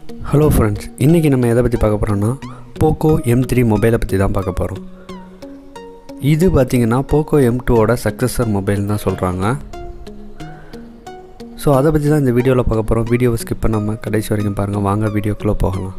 hello friends இன்றைக்கி நம்ம எதை பற்றி பார்க்க போகிறோம்னா போக்கோ எம் த்ரீ மொபைலை பற்றி தான் பார்க்க போகிறோம் இது பார்த்திங்கன்னா போக்கோ எம் டூவோட சக்ஸஸர் மொபைல் தான் சொல்கிறாங்க ஸோ அதை பற்றி தான் இந்த வீடியோவில் பார்க்க போகிறோம் வீடியோவை ஸ்கிப் பண்ணாமல் கடைசி வரைக்கும் பாருங்கள் வாங்க வீடியோக்குள்ளே போகலாம்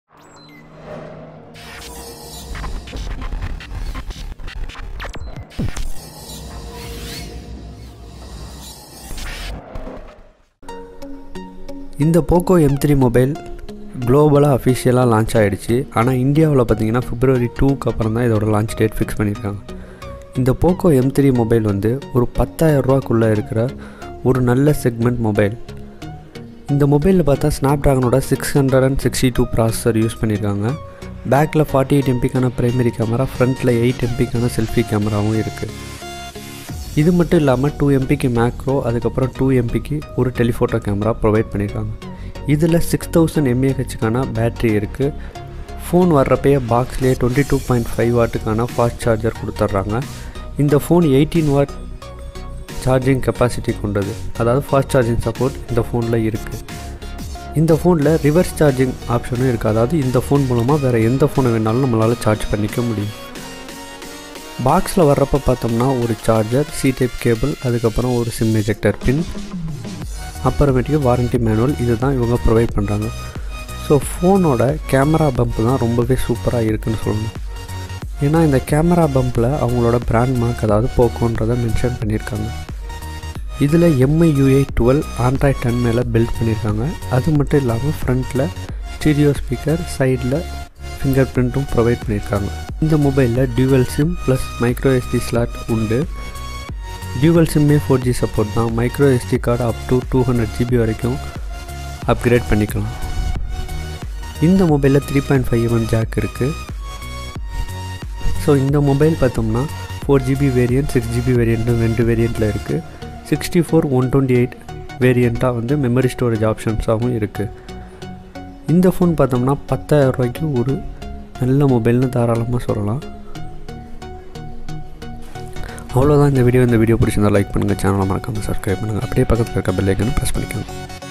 இந்த போக்கோ எம் த்ரீ மொபைல் குளோபலாக அஃபிஷியலாக லான்ச் ஆகிடுச்சு ஆனால் இந்தியாவில் பார்த்தீங்கன்னா பிப்ரவரி டூக்கு அப்புறம் தான் இதோட லான்ச் டேட் ஃபிக்ஸ் பண்ணியிருக்காங்க இந்த போக்கோ எம் த்ரீ மொபைல் வந்து ஒரு பத்தாயிரம் ரூபாக்குள்ளே இருக்கிற ஒரு நல்ல செக்மெண்ட் மொபைல் இந்த மொபைலில் பார்த்தா ஸ்னாப் ட்ராகனோட six hundred and sixty two processor use பண்ணியிருக்காங்க பேக்கில் ஃபார்ட்டி எயிட் எம்பிக்கான ப்ரைமரி கேமரா ஃப்ரண்ட்டில் எயிட் எம்பிக்கான செல்ஃபி கேமராவும் இருக்குது இது மட்டும் இல்லாமல் டூ எம்பிக்கு மேக்ரோ அதுக்கப்புறம் டூ எம்பிக்கு ஒரு டெலிஃபோட்டோ கேமரா ப்ரொவைட் பண்ணியிருக்காங்க இதில் சிக்ஸ் தௌசண்ட் எம்ஏஹெச்சுக்கான பேட்ரி இருக்குது ஃபோன் வர்றப்பயே பாக்ஸ்லேயே டுவெண்ட்டி டூ பாயிண்ட் ஃபைவ் வாட்டுக்கான ஃபாஸ்ட் சார்ஜர் கொடுத்துட்றாங்க இந்த phone eighteen watt charging capacity கொண்டது அதாவது ஃபாஸ்ட் சார்ஜிங் சப்போர்ட் இந்த ஃபோனில் இருக்குது இந்த ஃபோனில் ரிவர்ஸ் சார்ஜிங் ஆப்ஷனும் இருக்குது அதாவது இந்த ஃபோன் மூலமாக வேறு எந்த ஃபோனை வேணாலும் நம்மளால் சார்ஜ் பண்ணிக்க முடியும் பாக்ஸில் வர்றப்போ பார்த்தோம்னா ஒரு சார்ஜர் சி டைப் கேபிள் அதுக்கப்புறம் ஒரு சிம் எஜெக்டர் பின் அப்புறமேட்டுக்கு வாரண்டி மேனுவல் இது தான் இவங்க ப்ரொவைட் பண்ணுறாங்க ஸோ ஃபோனோட கேமரா பம்ப் தான் ரொம்பவே சூப்பராக இருக்குன்னு சொல்லணும் ஏன்னா இந்த கேமரா பம்பில் அவங்களோட பிராண்ட் மார்க் அதாவது போக்கோன்றதை மென்ஷன் பண்ணியிருக்காங்க இதில் MI UI twelve Android ten மேலே பில்ட் பண்ணியிருக்காங்க அது மட்டும் இல்லாமல் ஃப்ரண்ட்டில் ஸ்டீரியோ ஸ்பீக்கர் சைடில் ஃபிங்கர் பிரிண்ட்டும் ப்ரொவைட் பண்ணியிருக்காங்க இந்த மொபைலில் dual SIM plus micro SD slot உண்டு டியூவல் சிம்மே ஃபோர் ஜி சப்போர்ட் தான் micro SD card up to two hundred GB வரைக்கும் அப்கிரேட் பண்ணிக்கலாம் இந்த மொபைலில் three point five one jack இருக்குது ஸோ இந்த மொபைல் பார்த்தோம்னா four GB variant six GB variant ரெண்டு வேரியண்ட்டில் இருக்குது sixty four one twenty eight வேரியண்ட்டாக வந்து மெமரி ஸ்டோரேஜ் ஆப்ஷன்ஸாகவும் இருக்குது இந்த ஃபோன் பார்த்தோம்னா பத்தாயிரம் ரூபாய்க்கு ஒரு நல்ல மொபைல்னு தாராளமாக சொல்லலாம் அவ்வளோதான் இந்த வீடியோ இந்த வீடியோ பிடிச்சிருந்தா லைக் பண்ணுங்கள் சேனலை மறக்காமல் சப்ஸ்கிரைப் பண்ணுங்கள் அப்படியே பக்கத்தில் இருக்க பெல் ஐக்கனை ப்ரெஸ் பண்ணிக்கோங்க